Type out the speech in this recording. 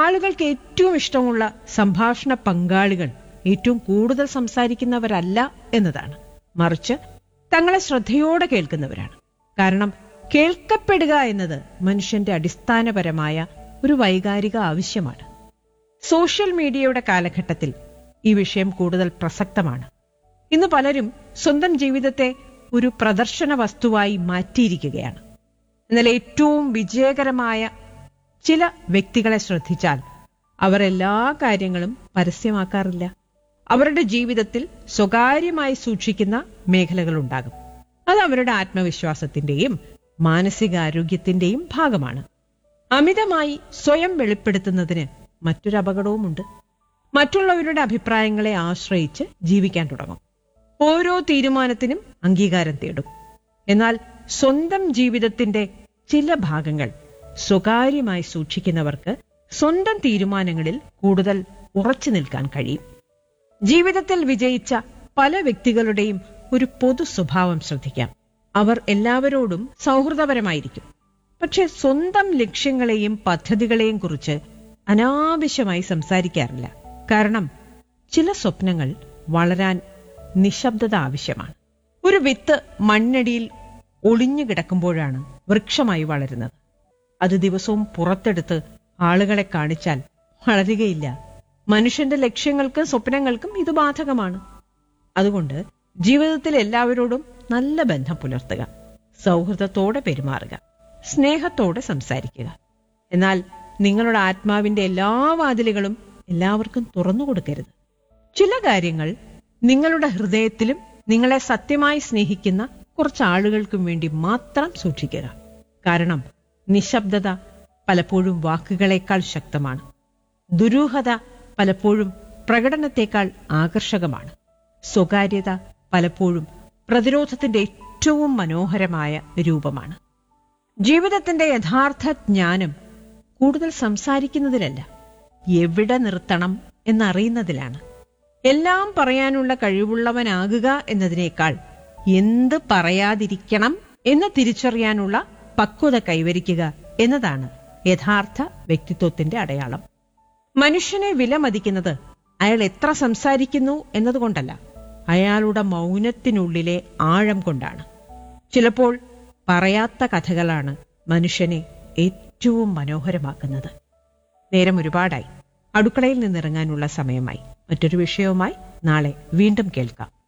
ആളുകൾക്ക് ഏറ്റവും ഇഷ്ടമുള്ള സംഭാഷണ പങ്കാളികൾ ഏറ്റവും കൂടുതൽ സംസാരിക്കുന്നവരല്ല എന്നതാണ് മറിച്ച് തങ്ങളെ ശ്രദ്ധയോടെ കേൾക്കുന്നവരാണ് കാരണം കേൾക്കപ്പെടുക എന്നത് മനുഷ്യന്റെ അടിസ്ഥാനപരമായ ഒരു വൈകാരിക ആവശ്യമാണ് സോഷ്യൽ മീഡിയയുടെ കാലഘട്ടത്തിൽ ഈ വിഷയം കൂടുതൽ പ്രസക്തമാണ് ഇന്ന് പലരും സ്വന്തം ജീവിതത്തെ ഒരു പ്രദർശന വസ്തുവായി മാറ്റിയിരിക്കുകയാണ് എന്നാൽ ഏറ്റവും വിജയകരമായ ചില വ്യക്തികളെ ശ്രദ്ധിച്ചാൽ അവർ എല്ലാ കാര്യങ്ങളും പരസ്യമാക്കാറില്ല അവരുടെ ജീവിതത്തിൽ സ്വകാര്യമായി സൂക്ഷിക്കുന്ന മേഖലകളുണ്ടാകും അത് അവരുടെ ആത്മവിശ്വാസത്തിന്റെയും മാനസികാരോഗ്യത്തിന്റെയും ഭാഗമാണ് അമിതമായി സ്വയം വെളിപ്പെടുത്തുന്നതിന് മറ്റൊരു അപകടവുമുണ്ട് മറ്റുള്ളവരുടെ അഭിപ്രായങ്ങളെ ആശ്രയിച്ച് ജീവിക്കാൻ തുടങ്ങും ഓരോ തീരുമാനത്തിനും അംഗീകാരം തേടും എന്നാൽ സ്വന്തം ജീവിതത്തിന്റെ ചില ഭാഗങ്ങൾ സ്വകാര്യമായി സൂക്ഷിക്കുന്നവർക്ക് സ്വന്തം തീരുമാനങ്ങളിൽ കൂടുതൽ ഉറച്ചു നിൽക്കാൻ കഴിയും ജീവിതത്തിൽ വിജയിച്ച പല വ്യക്തികളുടെയും ഒരു പൊതു സ്വഭാവം ശ്രദ്ധിക്കാം അവർ എല്ലാവരോടും സൗഹൃദപരമായിരിക്കും പക്ഷെ സ്വന്തം ലക്ഷ്യങ്ങളെയും പദ്ധതികളെയും കുറിച്ച് അനാവശ്യമായി സംസാരിക്കാറില്ല കാരണം ചില സ്വപ്നങ്ങൾ വളരാൻ നിശബ്ദത ആവശ്യമാണ് ഒരു വിത്ത് മണ്ണടിയിൽ ഒളിഞ്ഞു കിടക്കുമ്പോഴാണ് വൃക്ഷമായി വളരുന്നത് അത് ദിവസവും പുറത്തെടുത്ത് ആളുകളെ കാണിച്ചാൽ വളരുകയില്ല മനുഷ്യന്റെ ലക്ഷ്യങ്ങൾക്കും സ്വപ്നങ്ങൾക്കും ഇത് ബാധകമാണ് അതുകൊണ്ട് ജീവിതത്തിൽ എല്ലാവരോടും നല്ല ബന്ധം പുലർത്തുക സൗഹൃദത്തോടെ പെരുമാറുക സ്നേഹത്തോടെ സംസാരിക്കുക എന്നാൽ നിങ്ങളുടെ ആത്മാവിന്റെ എല്ലാ വാതിലുകളും എല്ലാവർക്കും തുറന്നു കൊടുക്കരുത് ചില കാര്യങ്ങൾ നിങ്ങളുടെ ഹൃദയത്തിലും നിങ്ങളെ സത്യമായി സ്നേഹിക്കുന്ന കുറച്ച് ആളുകൾക്കും വേണ്ടി മാത്രം സൂക്ഷിക്കുക കാരണം നിശബ്ദത പലപ്പോഴും വാക്കുകളേക്കാൾ ശക്തമാണ് ദുരൂഹത പലപ്പോഴും പ്രകടനത്തെക്കാൾ ആകർഷകമാണ് സ്വകാര്യത പലപ്പോഴും പ്രതിരോധത്തിന്റെ ഏറ്റവും മനോഹരമായ രൂപമാണ് ജീവിതത്തിന്റെ യഥാർത്ഥ ജ്ഞാനം കൂടുതൽ സംസാരിക്കുന്നതിലല്ല എവിടെ നിർത്തണം എന്നറിയുന്നതിലാണ് എല്ലാം പറയാനുള്ള കഴിവുള്ളവനാകുക എന്നതിനേക്കാൾ എന്ത് പറയാതിരിക്കണം എന്ന് തിരിച്ചറിയാനുള്ള പക്വത കൈവരിക്കുക എന്നതാണ് യഥാർത്ഥ വ്യക്തിത്വത്തിന്റെ അടയാളം മനുഷ്യനെ വിലമതിക്കുന്നത് അയാൾ എത്ര സംസാരിക്കുന്നു എന്നതുകൊണ്ടല്ല അയാളുടെ മൗനത്തിനുള്ളിലെ ആഴം കൊണ്ടാണ് ചിലപ്പോൾ പറയാത്ത കഥകളാണ് മനുഷ്യനെ ഏറ്റവും മനോഹരമാക്കുന്നത് നേരം ഒരുപാടായി അടുക്കളയിൽ നിന്നിറങ്ങാനുള്ള സമയമായി മറ്റൊരു വിഷയവുമായി നാളെ വീണ്ടും കേൾക്കാം